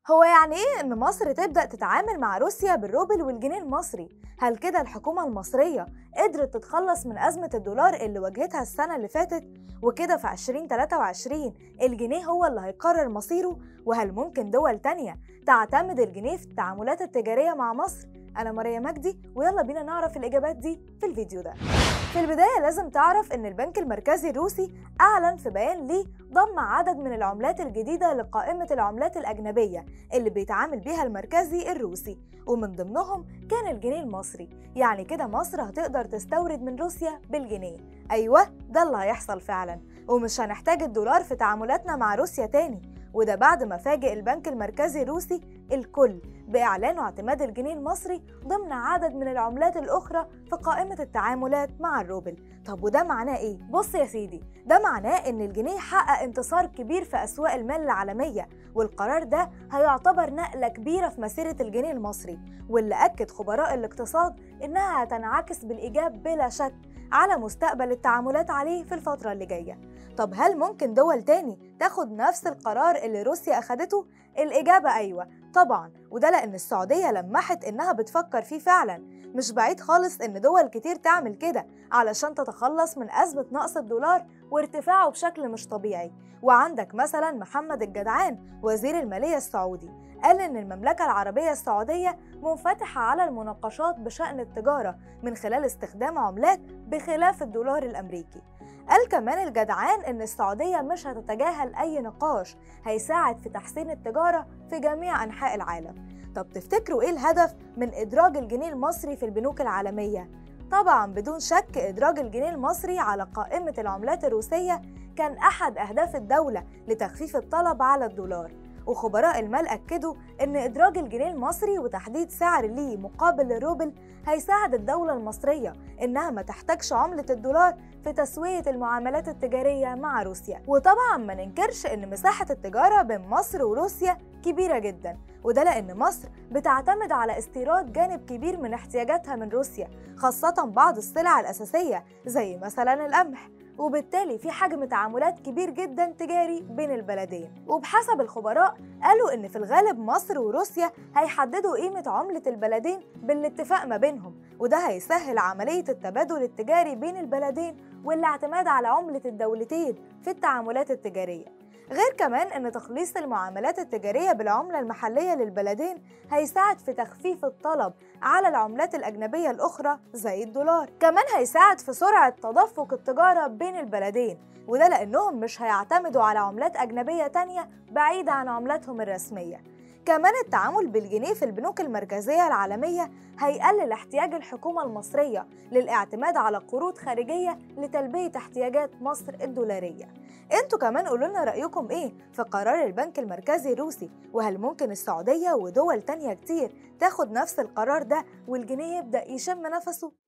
هو يعني ايه ان مصر تبدأ تتعامل مع روسيا بالروبل والجنيه المصري؟ هل كده الحكومة المصرية قدرت تتخلص من أزمة الدولار اللي واجهتها السنة اللي فاتت؟ وكده في 2023 الجنيه هو اللي هيقرر مصيره؟ وهل ممكن دول تانية تعتمد الجنيه في التعاملات التجارية مع مصر؟ أنا ماريا مجدي ويلا بينا نعرف الإجابات دي في الفيديو ده في البداية لازم تعرف إن البنك المركزي الروسي أعلن في بيان ليه ضم عدد من العملات الجديدة لقائمة العملات الأجنبية اللي بيتعامل بيها المركزي الروسي ومن ضمنهم كان الجنيه المصري يعني كده مصر هتقدر تستورد من روسيا بالجنيه أيوة ده اللي هيحصل فعلا ومش هنحتاج الدولار في تعاملاتنا مع روسيا تاني وده بعد ما فاجئ البنك المركزي الروسي الكل بإعلان اعتماد الجنيه المصري ضمن عدد من العملات الأخرى في قائمة التعاملات مع الروبل طب وده معناه إيه؟ بص يا سيدي ده معناه إن الجنيه حقق انتصار كبير في أسواق المال العالمية والقرار ده هيعتبر نقلة كبيرة في مسيرة الجنيه المصري واللي أكد خبراء الاقتصاد إنها هتنعكس بالإيجاب بلا شك على مستقبل التعاملات عليه في الفترة اللي جاية طب هل ممكن دول تاني تاخد نفس القرار اللي روسيا أخدته؟ الإجابة أيوة طبعا وده لأن السعودية لمحت إنها بتفكر فيه فعلا مش بعيد خالص إن دول كتير تعمل كده علشان تتخلص من أزمة نقص الدولار وارتفاعه بشكل مش طبيعي وعندك مثلا محمد الجدعان وزير المالية السعودي قال إن المملكة العربية السعودية منفتحة على المناقشات بشأن التجارة من خلال استخدام عملات بخلاف الدولار الأمريكي قال كمان الجدعان إن السعودية مش هتتجاهل أي نقاش هيساعد في تحسين التجارة في جميع أنحاء العالم طب تفتكروا إيه الهدف من إدراج الجنيه المصري في البنوك العالمية؟ طبعا بدون شك إدراج الجنيه المصري على قائمة العملات الروسية كان أحد أهداف الدولة لتخفيف الطلب على الدولار وخبراء المال أكدوا إن إدراج الجنيه المصري وتحديد سعر ليه مقابل الروبل هيساعد الدولة المصرية إنها ما تحتاجش عملة الدولار في تسوية المعاملات التجارية مع روسيا وطبعا ما ننكرش إن مساحة التجارة بين مصر وروسيا كبيرة جدا وده لأن مصر بتعتمد على استيراد جانب كبير من احتياجاتها من روسيا خاصة بعض السلع الأساسية زي مثلا القمح وبالتالي في حجم تعاملات كبير جدا تجاري بين البلدين وبحسب الخبراء قالوا ان في الغالب مصر وروسيا هيحددوا قيمة عملة البلدين بالاتفاق ما بينهم وده هيسهل عملية التبادل التجاري بين البلدين والاعتماد على عملة الدولتين في التعاملات التجارية غير كمان ان تخليص المعاملات التجارية بالعملة المحلية للبلدين هيساعد في تخفيف الطلب على العملات الأجنبية الأخرى زي الدولار كمان هيساعد في سرعة تدفق التجارة بين البلدين وده لأنهم مش هيعتمدوا على عملات أجنبية تانية بعيدة عن عملاتهم الرسمية كمان التعامل بالجنيه في البنوك المركزية العالمية هيقلل احتياج الحكومة المصرية للاعتماد على قروض خارجية لتلبية احتياجات مصر الدولارية انتوا كمان قولوا لنا رأيكم ايه في قرار البنك المركزي الروسي وهل ممكن السعودية ودول تانية كتير تاخد نفس القرار ده والجنيه يبدأ يشم نفسه